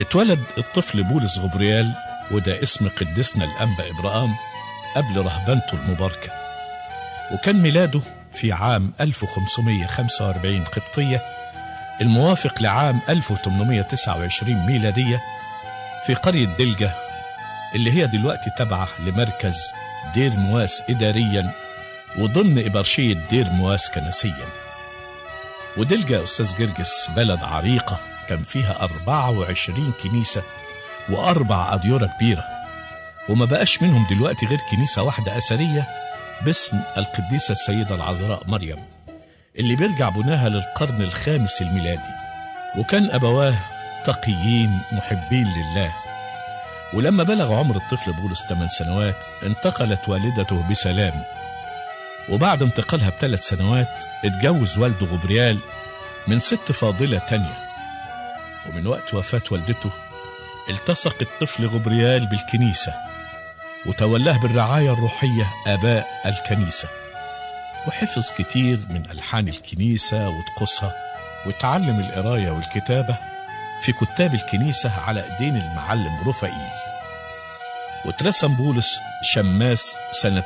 اتولد الطفل بولس غبريال وده اسم قدسنا الأنبا إبراهام قبل رهبنته المباركة وكان ميلاده في عام 1545 قبطية الموافق لعام 1829 ميلادية في قرية دلجة اللي هي دلوقتي تابعة لمركز دير مواس إداريا وضمن إبرشية دير مواس كنسيا ودلجة أستاذ جرجس بلد عريقة كان فيها 24 كنيسة وأربع أديرة كبيرة وما بقاش منهم دلوقتي غير كنيسة واحدة أثرية باسم القديسة السيدة العذراء مريم اللي بيرجع بناها للقرن الخامس الميلادي وكان أبواه تقيين محبين لله ولما بلغ عمر الطفل بولس 8 سنوات انتقلت والدته بسلام وبعد انتقالها بثلاث سنوات اتجوز والده غبريال من ست فاضلة تانية ومن وقت وفاة والدته التصق الطفل غبريال بالكنيسة وتولاه بالرعاية الروحية آباء الكنيسة وحفظ كتير من ألحان الكنيسة وطقوسها وتعلم القراية والكتابة في كتاب الكنيسة على ايدين المعلم رفائيل واترسم بولس شماس سنة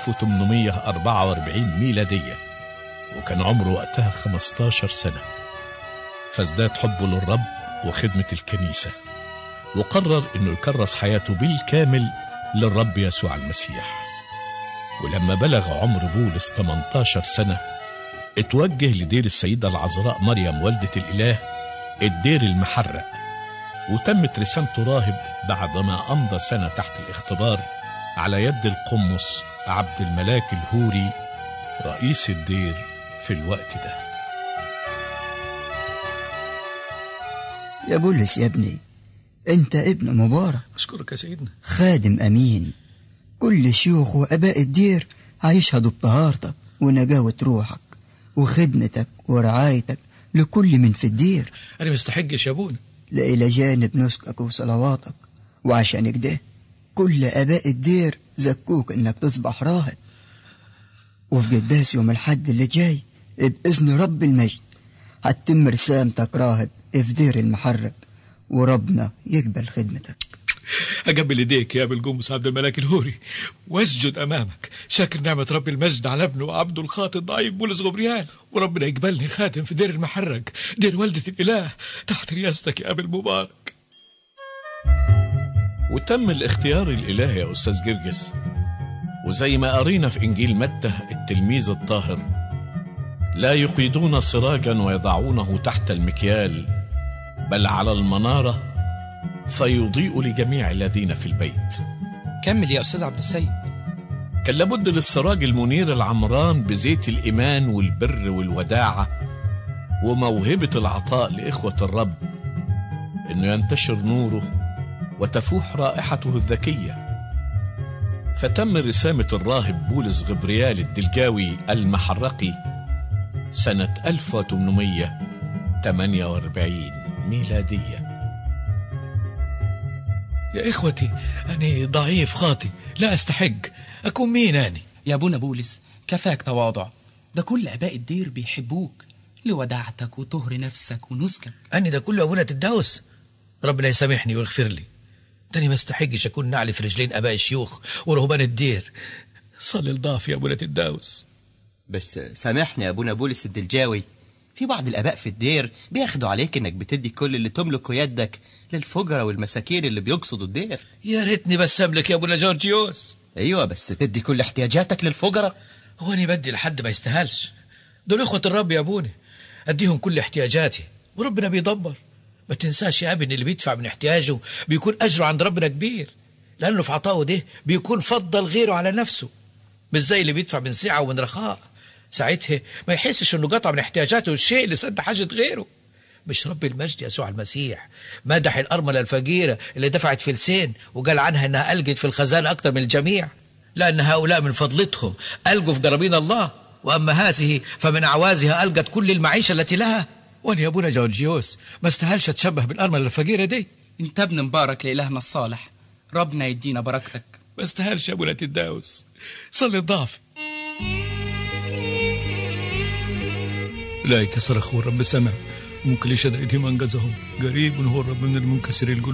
1844 ميلادية وكان عمره وقتها 15 سنة فازداد حبه للرب وخدمة الكنيسة وقرر انه يكرس حياته بالكامل للرب يسوع المسيح ولما بلغ عمر بولس 18 سنة اتوجه لدير السيدة العذراء مريم والدة الإله الدير المحرق وتمت رسامته راهب بعدما أمضى سنة تحت الاختبار على يد القمص عبد الملاك الهوري رئيس الدير في الوقت ده يا بولس يا ابني انت ابن مبارك أشكرك يا سيدنا خادم امين كل شيوخ واباء الدير هيشهدوا بطهارتك ونجاوة روحك وخدمتك ورعايتك لكل من في الدير أنا مستحقش يا أبونا لا إلى جانب نسكك وصلواتك وعشان كده كل آباء الدير زكوك إنك تصبح راهب وفي قداس يوم الحد اللي جاي بإذن رب المجد هتتم رسامتك راهب في دير المحرق وربنا يقبل خدمتك أقبل إيديك يا أبي الجمس عبد الملاك الهوري وأسجد أمامك شاكر نعمة رب المجد على ابنه وعبده الخاطئ الضعيف بولس غبريال وربنا يقبلني خادم في دير المحرق دير والدة الإله تحت رياستك يا أبي المبارك وتم الاختيار الإلهي يا أستاذ جرجس وزي ما قرينا في إنجيل متى التلميذ الطاهر لا يقيدون سراجا ويضعونه تحت المكيال بل على المنارة فيضيء لجميع الذين في البيت كمل يا أستاذ عبد السيد كان لابد للسراج المنير العمران بزيت الإيمان والبر والوداعة وموهبة العطاء لإخوة الرب إنه ينتشر نوره وتفوح رائحته الذكية فتم رسامة الراهب بولس غبريال الدلجاوي المحرقي سنة 1848 ميلادية يا إخوتي أنا ضعيف خاطي لا أستحق أكون مين أني يا أبونا بولس كفاك تواضع ده كل آباء الدير بيحبوك لوداعتك وطهر نفسك ونسكك أني ده كله أبونا تداوس ربنا يسامحني ويغفر لي تاني ما استحقش أكون نعلي في رجلين آباء الشيوخ ورهبان الدير صلي الضعف يا أبونا تداوس بس سامحني يا ابونا بولس الدلجاوي في بعض الاباء في الدير بياخدوا عليك انك بتدي كل اللي تملكه يدك للفجرة والمساكين اللي بيقصدوا الدير يا ريتني بس أملك يا أبونا جورجيوس ايوه بس تدي كل احتياجاتك للفجرة هو أنا بدي لحد ما يستاهلش دول إخوة الرب يا أبونا أديهم كل احتياجاتي وربنا بيدبر ما تنساش يا أبي إن اللي بيدفع من احتياجه بيكون أجره عند ربنا كبير لأنه في عطائه ده بيكون فضل غيره على نفسه مش زي اللي بيدفع من سعة ومن رخاء ساعتها ما يحسش انه قطع من احتياجاته الشيء اللي سد حاجة غيره مش رب المجد يسوع المسيح مدح الأرملة الفقيرة اللي دفعت فلسين وقال عنها انها ألقت في الخزانة أكثر من الجميع لأن هؤلاء من فضلتهم ألقوا في قرابين الله وأما هذه فمن أعوازها ألقت كل المعيشة التي لها وأنا يا أبونا جورجيوس ما استاهلش أتشبه بالأرملة الفقيرة دي انت ابن مبارك لإلهنا الصالح ربنا يدينا بركتك ما استاهلش يا أبونا تداوس صلي الضعف لا يكسر أخوه الرب سمع ممكن يشهد أيديهم أنجزهم قريب هو الرب من المنكسر القلوب